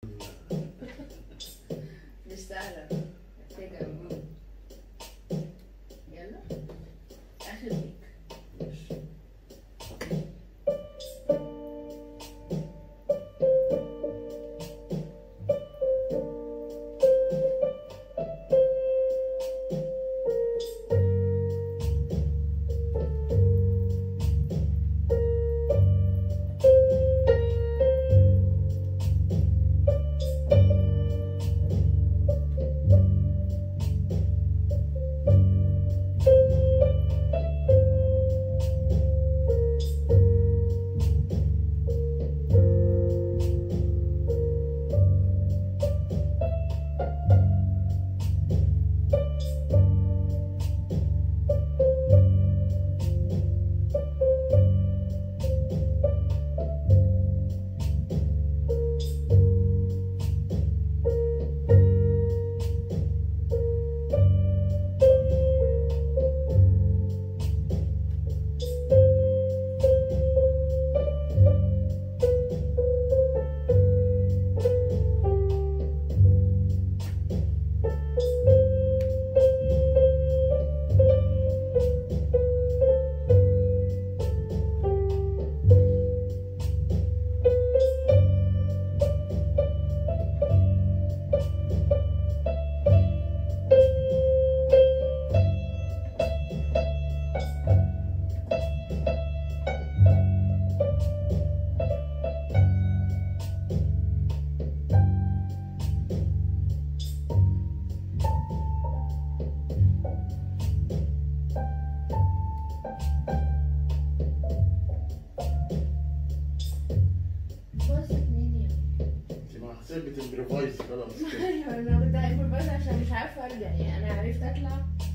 مش سهلة محتاجة مجهود يلا آخر ليك بص مين انت مع حسين بتمبرفايز خلاص كده ايوه انا كنت هايبر بس عشان مش عارفه ارجع يعني انا عرفت اطلع